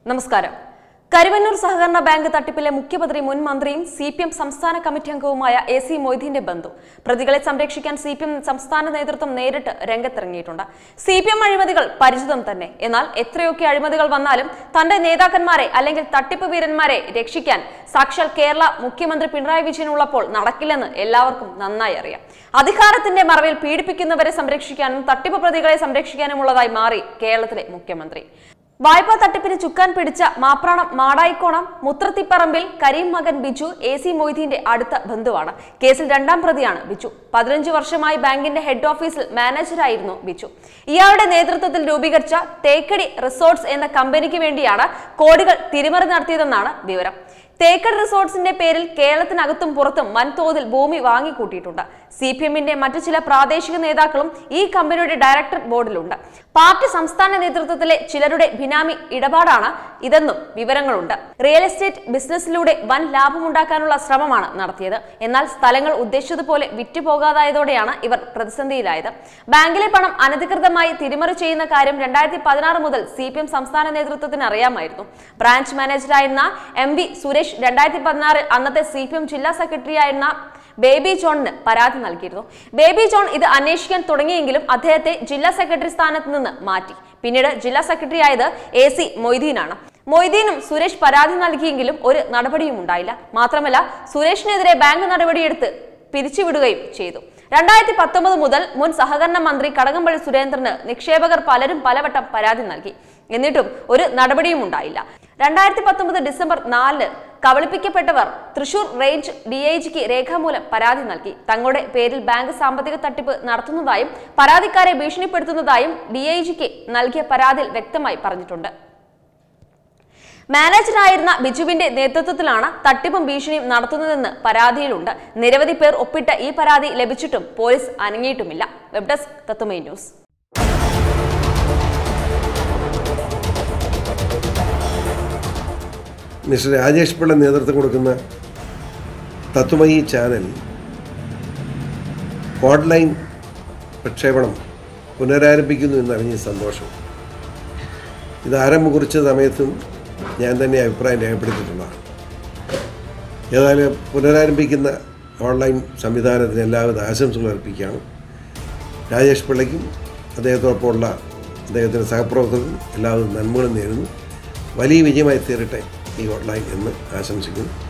നമസ്കാരം കരുവന്നൂർ സഹകരണ ബാങ്ക് തട്ടിപ്പിലെ മുഖ്യമന്ത്രി മുൻ മന്ത്രിയും സി പി എം സംസ്ഥാന കമ്മിറ്റി അംഗവുമായ എ സി മൊയ്തീന്റെ ബന്ധു പ്രതികളെ സംരക്ഷിക്കാൻ സി പി എം സംസ്ഥാന നേതൃത്വം നേരിട്ട് രംഗത്തിറങ്ങിയിട്ടുണ്ട് സി പി എം അഴിമതികൾ പരിചിതം തന്നെ എന്നാൽ എത്രയൊക്കെ അഴിമതികൾ വന്നാലും തന്റെ നേതാക്കന്മാരെ അല്ലെങ്കിൽ തട്ടിപ്പ് വീരന്മാരെ രക്ഷിക്കാൻ സാക്ഷാൽ കേരള മുഖ്യമന്ത്രി പിണറായി വിജയൻ ഉള്ളപ്പോൾ നടക്കില്ലെന്ന് എല്ലാവർക്കും നന്നായി അറിയാം അധികാരത്തിന്റെ മറവിൽ പീഡിപ്പിക്കുന്നവരെ സംരക്ഷിക്കാനും തട്ടിപ്പ് പ്രതികളെ സംരക്ഷിക്കാനുമുള്ളതായി മാറി കേരളത്തിലെ മുഖ്യമന്ത്രി വായ്പാ തട്ടിപ്പിന് ചുക്കാൻ പിടിച്ച മാപ്രാണം മാടായിക്കോണം മുത്രത്തിപ്പറമ്പിൽ കരീം മകൻ ബിജു എ സി മൊയ്തീന്റെ അടുത്ത ബന്ധുവാണ് കേസിൽ രണ്ടാം പ്രതിയാണ് ബിജു പതിനഞ്ച് വർഷമായി ബാങ്കിന്റെ ഹെഡ് ഓഫീസിൽ മാനേജറായിരുന്നു ബിജു ഇയാളുടെ നേതൃത്വത്തിൽ രൂപീകരിച്ച തേക്കടി റിസോർട്സ് എന്ന കമ്പനിക്ക് വേണ്ടിയാണ് കോടികൾ തിരിമറി നടത്തിയതെന്നാണ് വിവരം തേക്കടി റിസോർട്സിന്റെ പേരിൽ കേരളത്തിനകത്തും പുറത്തും വൻതോതിൽ ഭൂമി വാങ്ങിക്കൂട്ടിയിട്ടുണ്ട് സി പി എമ്മിന്റെ മറ്റു ചില പ്രാദേശിക നേതാക്കളും ഈ കമ്പനിയുടെ ഡയറക്ടർ ബോർഡിലുണ്ട് പാർട്ടി സംസ്ഥാന നേതൃത്വത്തിലെ ചിലരുടെ ബിനാമി ഇടപാടാണ് ഇതെന്നും വിവരങ്ങളുണ്ട് റിയൽ എസ്റ്റേറ്റ് ബിസിനസ്സിലൂടെ വൻ ലാഭമുണ്ടാക്കാനുള്ള ശ്രമമാണ് നടത്തിയത് എന്നാൽ സ്ഥലങ്ങൾ ഉദ്ദേശിച്ചതുപോലെ വിറ്റുപോകാതായതോടെയാണ് ഇവർ പ്രതിസന്ധിയിലായത് ബാങ്കിലെ പണം അനധികൃതമായി തിരിമറി ചെയ്യുന്ന കാര്യം രണ്ടായിരത്തി പതിനാറ് മുതൽ സി പി എം സംസ്ഥാന നേതൃത്വത്തിന് അറിയാമായിരുന്നു ബ്രാഞ്ച് മാനേജറായിരുന്ന എം വി സുരേഷ് രണ്ടായിരത്തി പതിനാറിൽ അന്നത്തെ സി പി എം ജില്ലാ സെക്രട്ടറിയായിരുന്ന ബേബി ജോണിന് പരാതി നൽകിയിരുന്നു ബേബി ജോൺ ഇത് അന്വേഷിക്കാൻ തുടങ്ങിയെങ്കിലും അദ്ദേഹത്തെ ജില്ലാ സെക്രട്ടറി സ്ഥാനത്ത് നിന്ന് മാറ്റി പിന്നീട് ജില്ലാ സെക്രട്ടറി ആയത് എ സി മൊയ്തീനാണ് മൊയ്തീനും സുരേഷ് പരാതി നൽകിയെങ്കിലും ഒരു നടപടിയും ഉണ്ടായില്ല മാത്രമല്ല സുരേഷിനെതിരെ ബാങ്ക് നടപടിയെടുത്ത് പിരിച്ചുവിടുകയും ചെയ്തു രണ്ടായിരത്തി പത്തൊമ്പത് മുതൽ മുൻ സഹകരണ മന്ത്രി കടകംപള്ളി സുരേന്ദ്രന് നിക്ഷേപകർ പലരും പലവട്ടം പരാതി നൽകി എന്നിട്ടും ഒരു നടപടിയും ഉണ്ടായില്ല രണ്ടായിരത്തി പത്തൊമ്പത് ഡിസംബർ നാലിന് കബളിപ്പിക്കപ്പെട്ടവർ തൃശൂർ റേഞ്ച് ഡി ഐ ജിക്ക് രേഖാമൂലം പരാതി നൽകി തങ്ങളുടെ പേരിൽ ബാങ്ക് സാമ്പത്തിക തട്ടിപ്പ് നടത്തുന്നതായും പരാതിക്കാരെ ഭീഷണിപ്പെടുത്തുന്നതായും ഡി ഐ ജിക്ക് നൽകിയ പരാതിയിൽ വ്യക്തമായി പറഞ്ഞിട്ടുണ്ട് മാനേജറായിരുന്ന ബിജുവിന്റെ നേതൃത്വത്തിലാണ് തട്ടിപ്പും ഭീഷണിയും നടത്തുന്നതെന്ന് പരാതിയിലുണ്ട് നിരവധി പേർ ഒപ്പിട്ട ഈ പരാതി ലഭിച്ചിട്ടും പോലീസ് അനങ്ങിയിട്ടുമില്ല web desk Tatwamayi news mister Rajesh Pillai നേതൃത്വം കൊടുക്കുന്ന തത്വമയി ചാനൽ ഓൺലൈൻ പ്രക്ഷേപണം പുനരാരംഭിക്കുന്നു എന്നറിഞ്ഞ സന്തോഷം ഇത് ആരംഭം കുറിച്ച സമയത്തും ഞാൻ തന്നെ അഭിപ്രായം രേഖപ്പെടുത്തിയിട്ടുള്ളതാണ് ഏതായാലും പുനരാരംഭിക്കുന്ന ഓൺലൈൻ സംവിധാനത്തിന് എല്ലാവിധ ആശംസകൾ അർപ്പിക്കുകയാണ് രാജേഷ് പിള്ളയ്ക്കും അദ്ദേഹത്തോടൊപ്പമുള്ള അദ്ദേഹത്തിൻ്റെ സഹപ്രവർത്തകർക്കും എല്ലാവിധ നന്മകളും നേരുന്നു വലിയ വിജയമായി തീരട്ടെ ഈ ഓൺലൈൻ എന്ന് ആശംസിക്കുന്നു